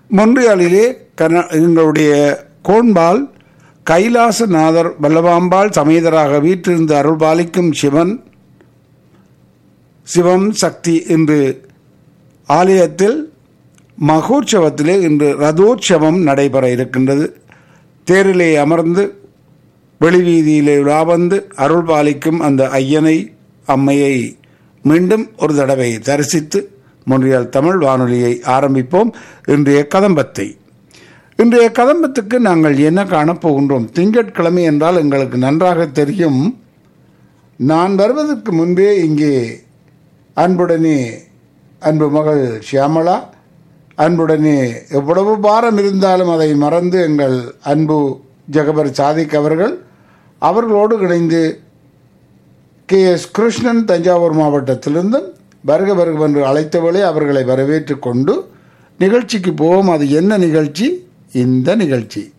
மொன்றியாலிலே கர்நா எங்களுடைய கோண்பால் கைலாசநாதர் வல்லபாம்பாள் சமேதராக வீற்றிருந்து அருள் பாலிக்கும் சிவன் சிவம் சக்தி என்று ஆலயத்தில் மகோற்சவத்திலே இன்று ரதோற்சவம் நடைபெற இருக்கின்றது தேரிலே அமர்ந்து வெளிவீதியிலே உலா வந்து அருள் பாலிக்கும் அந்த ஐயனை அம்மையை மீண்டும் ஒரு தடவை தரிசித்து மொன்றியால் தமிழ் வானொலியை ஆரம்பிப்போம் இன்றைய கதம்பத்தை இன்றைய கதம்பத்துக்கு நாங்கள் என்ன காணப் போகின்றோம் திங்கட்கிழமை என்றால் எங்களுக்கு நன்றாக தெரியும் நான் வருவதற்கு முன்பே இங்கே அன்புடனே அன்பு மகள் ஷியாமளா அன்புடனே எவ்வளவு பாரம் இருந்தாலும் அதை மறந்து எங்கள் அன்பு ஜெகபர் சாதிக் அவர்கள் அவர்களோடு இணைந்து கே எஸ் கிருஷ்ணன் தஞ்சாவூர் மாவட்டத்திலிருந்தும் வருக வருக என்று அழைத்தவளே அவர்களை வரவேற்று கொண்டு நிகழ்ச்சிக்கு போவோம் அது என்ன நிகழ்ச்சி இந்த நிகழ்ச்சி